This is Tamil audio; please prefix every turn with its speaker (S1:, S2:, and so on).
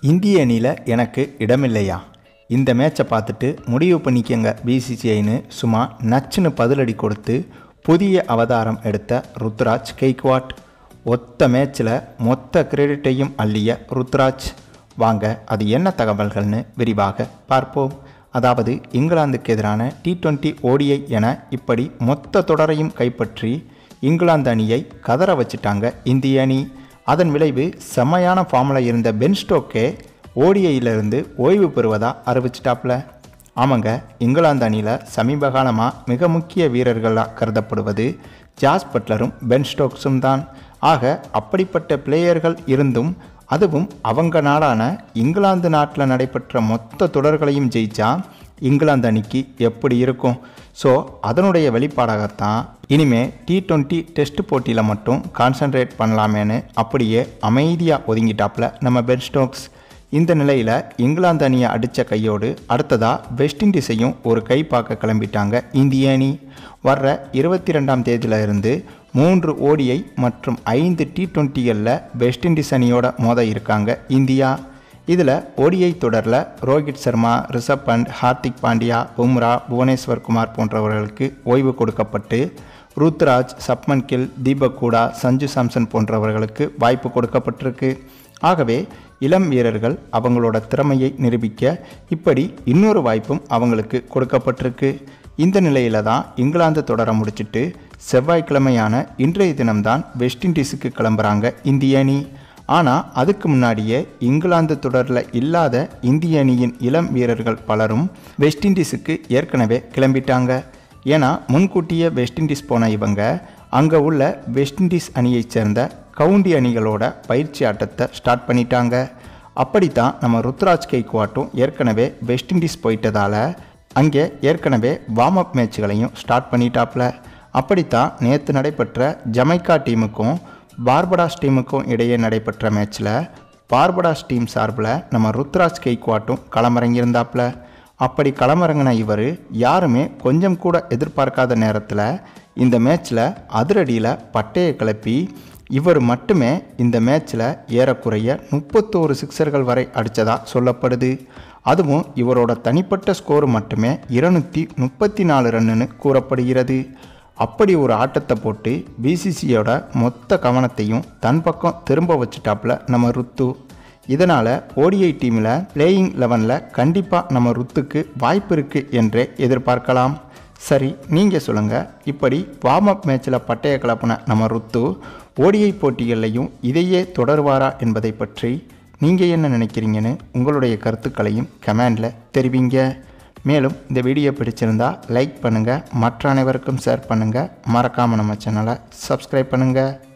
S1: இந்திய அணியில் எனக்கு இடமில்லையா இந்த மேட்சை பார்த்துட்டு முடிவு பண்ணிக்கங்க பிசிசிஐன்னு சும்மா நச்சுன்னு பதிலடி கொடுத்து புதிய அவதாரம் எடுத்த ருத்ராஜ் கெய்க்வாட் ஒத்த மேட்ச்சில் மொத்த கிரெடிட்டையும் அள்ளிய ருத்ராஜ் வாங்க அது என்ன தகவல்கள்னு விரிவாக பார்ப்போம் அதாவது இங்கிலாந்துக்கு எதிரான டி டுவெண்ட்டி ஓடிஐ என இப்படி மொத்த தொடரையும் கைப்பற்றி இங்கிலாந்து அணியை கதற வச்சிட்டாங்க இந்திய அணி அதன் விளைவு செம்மையான ஃபார்மில் இருந்த பென் ஸ்டோக்கே ஓடிஐயிலிருந்து ஓய்வு பெறுவதா அறிவிச்சிட்டாப்ல ஆமாங்க இங்கிலாந்து அணியில் சமீப காலமாக மிக முக்கிய வீரர்களாக கருதப்படுவது ஜாஸ் பட்லரும் பென் ஸ்டோக்ஸும் தான் ஆக அப்படிப்பட்ட பிளேயர்கள் இருந்தும் அதுவும் அவங்க நாடான இங்கிலாந்து நாட்டில் நடைபெற்ற மொத்த தொடர்களையும் ஜெயிச்சா இங்கிலாந்து அணிக்கு எப்படி இருக்கும் ஸோ அதனுடைய வெளிப்பாடாகத்தான் இனிமே டி டுவெண்ட்டி டெஸ்ட் போட்டியில் மட்டும் கான்சன்ட்ரேட் பண்ணலாமேன்னு அப்படியே அமைதியாக ஒதுங்கிட்டாப்ல நம்ம பென் ஸ்டோக்ஸ் இந்த நிலையில் இங்கிலாந்து அணியை அடித்த கையோடு அடுத்ததாக வெஸ்ட் இண்டீஸையும் ஒரு கை பார்க்க கிளம்பிட்டாங்க இந்திய அணி வர்ற இருபத்தி ரெண்டாம் தேதியில இருந்து மூன்று ஓடிஐ மற்றும் ஐந்து டி டுவெண்ட்டிகளில் வெஸ்ட் இண்டீஸ் அணியோட மோத இருக்காங்க இந்தியா இதில் ஓடிஐ தொடரில் ரோஹித் சர்மா ரிஷப் பண்ட் ஹார்திக் பாண்டியா பும்ரா புவனேஸ்வர் குமார் போன்றவர்களுக்கு ஓய்வு கொடுக்கப்பட்டு ருத்ராஜ் சப்மன் கில் தீபக் கூடா சஞ்சு சாம்சன் போன்றவர்களுக்கு வாய்ப்பு கொடுக்கப்பட்டிருக்கு ஆகவே இளம் வீரர்கள் அவங்களோட திறமையை நிரூபிக்க இப்படி இன்னொரு வாய்ப்பும் அவங்களுக்கு கொடுக்கப்பட்டிருக்கு இந்த நிலையில தான் இங்கிலாந்து தொடர முடிச்சிட்டு செவ்வாய்க்கிழமையான இன்றைய தினம்தான் வெஸ்ட் இண்டீஸுக்கு கிளம்புறாங்க இந்திய அணி ஆனால் அதுக்கு முன்னாடியே இங்கிலாந்து தொடரில் இல்லாத இந்திய அணியின் இளம் வீரர்கள் பலரும் வெஸ்ட் இண்டீஸுக்கு ஏற்கனவே கிளம்பிட்டாங்க ஏன்னா முன்கூட்டியே வெஸ்ட் இண்டீஸ் போன இவங்க அங்கே உள்ள வெஸ்ட் இண்டீஸ் அணியைச் சேர்ந்த கவுண்டி அணிகளோட பயிற்சி ஆட்டத்தை ஸ்டார்ட் பண்ணிட்டாங்க அப்படித்தான் நம்ம ருத்ராஜ் கைக்வாட்டும் ஏற்கனவே வெஸ்ட் இண்டீஸ் போயிட்டதால அங்கே ஏற்கனவே வார்ம் அப் மேட்ச்களையும் ஸ்டார்ட் பண்ணிட்டாப்ல அப்படித்தான் நேற்று நடைபெற்ற ஜமைக்கா டீமுக்கும் பார்படாஸ் டீமுக்கும் இடையே நடைபெற்ற மேட்ச்சில் பார்படாஸ் டீம் சார்பில் நம்ம ருத்ராஜ் கெய்க்வாட்டும் களமிறங்கியிருந்தாப்புல அப்படி களமிறங்கின இவர் யாருமே கொஞ்சம் கூட எதிர்பார்க்காத நேரத்தில் இந்த மேட்ச்சில் அதிரடியில் பட்டையை கிளப்பி இவர் மட்டுமே இந்த மேட்ச்சில் ஏறக்குறைய முப்பத்தோரு சிக்சர்கள் வரை அடித்ததா சொல்லப்படுது அதுவும் இவரோட தனிப்பட்ட ஸ்கோர் மட்டுமே இருநூற்றி முப்பத்தி நாலு ரன்னுன்னு கூறப்படுகிறது அப்படி ஒரு ஆட்டத்தை போட்டு பிசிசியோட மொத்த கவனத்தையும் தன் பக்கம் திரும்ப வச்சுட்டாப்புல நம்ம ருத்து இதனால் ஓடிஐ டீமில் பிளேயிங் லெவனில் கண்டிப்பாக நம்ம ருத்துக்கு வாய்ப்பு இருக்குது என்றே எதிர்பார்க்கலாம் சரி நீங்கள் சொல்லுங்கள் இப்படி வார்ம் அப் மேட்ச்சில் பட்டைய கிளப்பின நம்ம ருத்து ஓடிஐ போட்டிகள்லையும் இதையே தொடருவாரா என்பதை பற்றி நீங்கள் என்ன நினைக்கிறீங்கன்னு உங்களுடைய கருத்துக்களையும் கமெண்டில் தெரிவிங்க மேலும் இந்த வீடியோ பிடிச்சிருந்தா லைக் பண்ணுங்கள் மற்ற அனைவருக்கும் ஷேர் பண்ணுங்கள் மறக்காமல் நம்ம சேனலை சப்ஸ்கிரைப் பண்ணுங்கள்